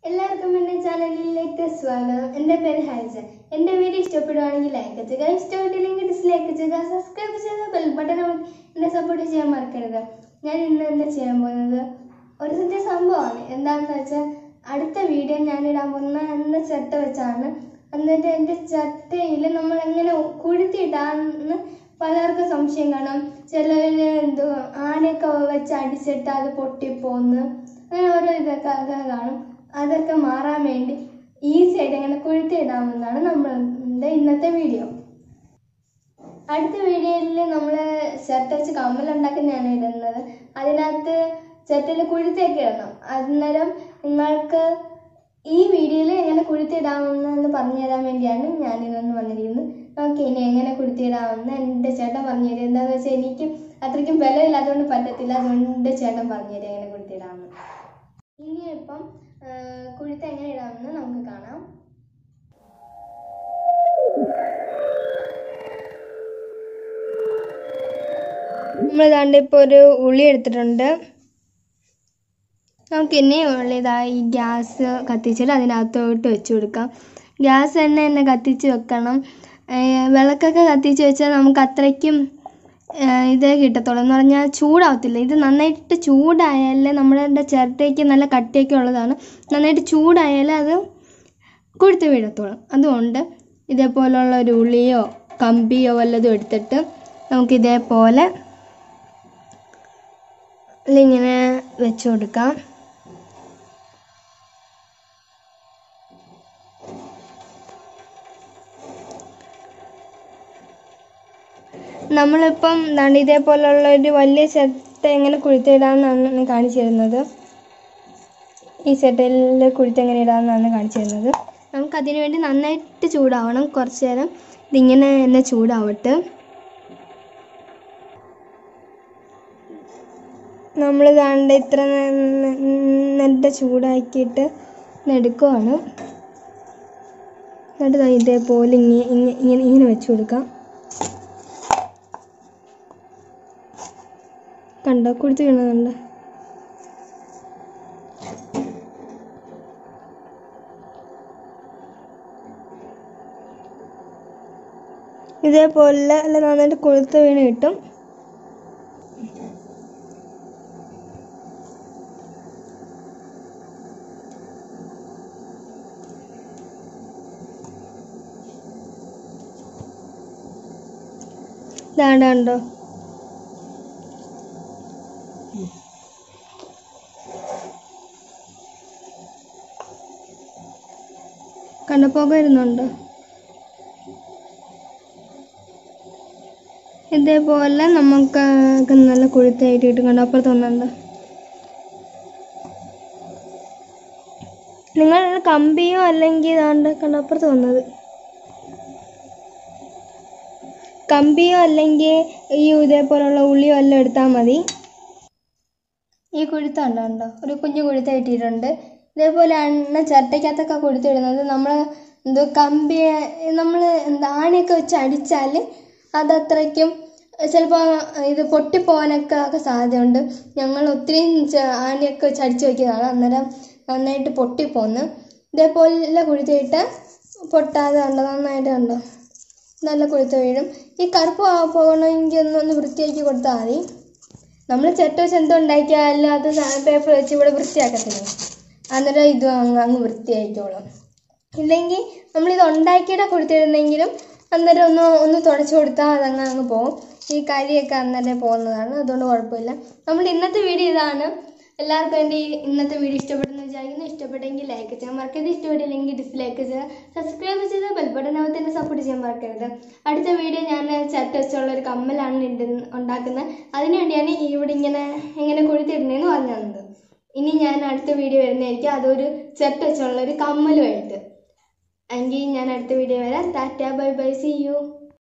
എല്ലാവർക്കും എൻ്റെ ചാനലിലേക്ക് സ്വാഗതം എൻ്റെ പേര് ഹൈജ എൻ്റെ വീഡിയോ ഇഷ്ടപ്പെടുവാണെങ്കിൽ ലൈക്ക് ചെയ്യുക ഇഷ്ടപ്പെട്ടില്ലെങ്കിൽ ഡിസ്ലൈക്ക് ചെയ്യുക സബ്സ്ക്രൈബ് ചെയ്ത് ബെൽ ബട്ടൺ അമർത്തി എന്നെ സപ്പോർട്ട് ചെയ്യാൻ മറക്കരുത് ഞാൻ ഇന്ന് എന്താ ചെയ്യാൻ പോകുന്നത് ഒരു സത്യ സംഭവമാണ് എന്താണെന്ന് വെച്ചാൽ അടുത്ത വീഡിയോ ഞാൻ ഇടാൻ പോകുന്ന എന്ന ചട്ട വെച്ചാണ് എന്നിട്ട് എൻ്റെ ചട്ടയിൽ നമ്മൾ എങ്ങനെ കുഴുത്തിയിടാന്ന് പലർക്കും സംശയം കാണാം ചിലർ എന്തോ ആനയൊക്കെ വെച്ച് അടിച്ചിട്ട് അത് പൊട്ടിപ്പോന്ന് അങ്ങനെ ഓരോ ഇതൊക്കെ ഒക്കെ കാണും അതൊക്കെ മാറാൻ വേണ്ടി ഈസി ആയിട്ട് എങ്ങനെ കുഴുത്തിയിടാമെന്നാണ് നമ്മളുടെ ഇന്നത്തെ വീഡിയോ അടുത്ത വീഡിയോയിൽ നമ്മൾ ഷർട്ട് വെച്ച് കമ്മലുണ്ടാക്കുന്നതാണ് ഇടുന്നത് അതിനകത്ത് ഷർട്ടിൽ കുഴുത്തൊക്കെ ഇടണം അന്നേരം നിങ്ങൾക്ക് ഈ വീഡിയോയിൽ എങ്ങനെ കുഴുത്തിടാമെന്ന് പറഞ്ഞു തരാൻ വേണ്ടിയാണ് ഞാൻ ഇതൊന്ന് വന്നിരിക്കുന്നത് ഓക്കെ ഇനി എങ്ങനെ കുഴുത്തിടാമെന്ന് എൻ്റെ ചേട്ടൻ പറഞ്ഞു തരും എന്താണെന്ന് വെച്ചാൽ എനിക്ക് അത്രയ്ക്കും ബലമില്ലാത്തതുകൊണ്ട് പറ്റത്തില്ല അതുകൊണ്ട് ചേട്ടൻ പറഞ്ഞു തരും എങ്ങനെ കുഴുത്തിടാമെന്ന് ഇനിയിപ്പം കുഴുത്ത് എങ്ങനെ ഇടാമെന്ന് നമുക്ക് കാണാം നമ്മൾ ദാണ്ട് ഇപ്പോൾ ഒരു ഉള്ളി എടുത്തിട്ടുണ്ട് നമുക്ക് ഇനി ഉള്ളി ഇതാ ഈ ഗ്യാസ് കത്തിച്ചിട്ട് അതിനകത്തോട്ട് വെച്ച് കൊടുക്കാം ഗ്യാസ് തന്നെ തന്നെ കത്തിച്ച് വെക്കണം ഏർ വിളക്കൊക്കെ കത്തിച്ച് വെച്ചാൽ നമുക്ക് അത്രയ്ക്കും ഏർ ഇത് കിട്ടത്തുള്ളൂ എന്ന് പറഞ്ഞാൽ ചൂടാവത്തില്ല ഇത് നന്നായിട്ട് ചൂടായാലേ നമ്മുടെ ചിരട്ടയ്ക്ക് നല്ല കട്ടിയൊക്കെ ഉള്ളതാണ് നന്നായിട്ട് ചൂടായാലേ അത് കൊഴുത്ത് വീഴത്തുള്ളൂ അതുകൊണ്ട് ഇതേപോലുള്ള ഒരു ഉള്ളിയോ കമ്പിയോ വല്ലതും എടുത്തിട്ട് നമുക്ക് ഇതേപോലെ ഇങ്ങനെ വെച്ച് കൊടുക്കാം നമ്മളിപ്പം എന്താണ് ഇതേപോലുള്ള ഒരു വലിയ സെറ്റ് എങ്ങനെ കുഴുത്തിടാമെന്നാണ് കാണിച്ചു തരുന്നത് ഈ സെറ്റിൽ കുഴുത്ത് എങ്ങനെ ഇടാമെന്നാണ് കാണിച്ചു തരുന്നത് നമുക്ക് അതിനു വേണ്ടി നന്നായിട്ട് ചൂടാവണം കുറച്ച് നേരം ഇതിങ്ങനെ തന്നെ ചൂടാവട്ടെ നമ്മൾ കണ്ട ഇത്ര നല്ല ചൂടാക്കിയിട്ട് എടുക്കുവാണ് എന്നിട്ട് ദാ ഇതേപോലെ ഇങ്ങനെ ഇങ്ങനെ ഇങ്ങനെ വെച്ച് കൊടുക്കാം കണ്ടോ കൊടുത്ത് വീണതുണ്ട് ഇതേപോലെ അല്ല നന്നായിട്ട് കൊഴുത്ത് വീണ് കിട്ടും ഇതാണ്ട് കണ്ടോ കണ്ടപ്പോക വരുന്നുണ്ടോ ഇതേപോലെ നമുക്ക് നല്ല കൊഴുത്തായിട്ട് കിട്ടും കണ്ടോ അപ്പുറത്ത് വന്നുണ്ടോ നിങ്ങൾ കമ്പിയോ അല്ലെങ്കിൽ ഇതാണ്ട് കണ്ടോ അപ്പുറത്ത് വന്നത് കമ്പിയോ അല്ലെങ്കിൽ ഈ ഇതേപോലുള്ള ഉള്ളിയോ എല്ലാം എടുത്താൽ മതി ഈ കുഴുത്ത ഉണ്ടോ ഉണ്ടോ ഒരു കുഞ്ഞു കുഴുത്ത ഇട്ടിട്ടുണ്ട് ഇതേപോലെയാണ് ചിരട്ടയ്ക്കകത്തൊക്കെ കൊടുത്തിടുന്നത് നമ്മൾ എന്തോ കമ്പി നമ്മൾ എന്താ ആണിയൊക്കെ വെച്ച് അടിച്ചാൽ അതത്രയ്ക്കും ചിലപ്പോൾ ഇത് പൊട്ടിപ്പോകാനൊക്കെ ഒക്കെ സാധ്യതയുണ്ട് ഞങ്ങൾ ഒത്തിരി ച- ആണിയൊക്കെ വെച്ച് അടിച്ചു വയ്ക്കുന്നതാണ് അന്നേരം നന്നായിട്ട് പൊട്ടിപ്പോന്ന് ഇതേപോലെ കുഴുത്തിയിട്ട് പൊട്ടാതെ ഉണ്ടോ നന്നായിട്ട് ഉണ്ടോ നല്ല കൊഴുത്ത് വീഴും ഈ കറുപ്പ് ആ- പോകണമെങ്കിൽ ഒന്ന് ഒന്ന് വൃത്തിയാക്കി കൊടുത്താൽ മതി നമ്മൾ ചെട്ട വെച്ച് എന്തോ ഉണ്ടാക്കിയാലും അത് പേപ്പർ വെച്ച് ഇവിടെ വൃത്തിയാക്കത്തില്ലേ അന്നേരം ഇത് അങ്ങ് അങ്ങ് വൃത്തിയായിക്കോളും ഇല്ലെങ്കിൽ നമ്മളിത് ഉണ്ടാക്കിയിട്ട് കൊടുത്തിരുന്നെങ്കിലും അന്നേരം ഒന്ന് ഒന്ന് തുടച്ചു കൊടുത്താൽ അതങ്ങ് അങ്ങ് പോകും ഈ കരിയൊക്കെ അന്നേരം പോകുന്നതാണ് അതുകൊണ്ട് കുഴപ്പമില്ല നമ്മുടെ ഇന്നത്തെ വീഡിയോ ഇതാണ് എല്ലാവർക്കും എൻ്റെ ഈ ഇന്നത്തെ വീഡിയോ ഇഷ്ടപ്പെടുന്നു വിചാരിക്കുന്നു ഇഷ്ടപ്പെട്ടെങ്കിൽ ലൈക്ക് ചെയ്യാൻ മറക്കരുത് ഇഷ്ടപ്പെട്ടില്ലെങ്കിൽ ഡിസ്ലൈക്ക് ചെയ്യുക സബ്സ്ക്രൈബ് ചെയ്ത് ബെൽബട്ടനകത്ത് തന്നെ സപ്പോർട്ട് ചെയ്യാൻ മറക്കരുത് അടുത്ത വീഡിയോ ഞാൻ ചട്ട വെച്ചുള്ള ഒരു കമ്മലാണ് ഇടുന്ന ഉണ്ടാക്കുന്നത് അതിനു വേണ്ടിയാണ് ഈ ഇവിടെ ഇങ്ങനെ എങ്ങനെ കൊഴുത്തിടുന്നതെന്ന് പറഞ്ഞു തന്നത് ഇനി ഞാൻ അടുത്ത വീഡിയോ വരുന്നതായിരിക്കും അതൊരു ചട്ട വെച്ചുള്ള ഒരു കമ്മലുമായിട്ട് എങ്കിൽ ഞാൻ അടുത്ത വീഡിയോ വരാം ടാറ്റ ബൈ ബൈ സി യു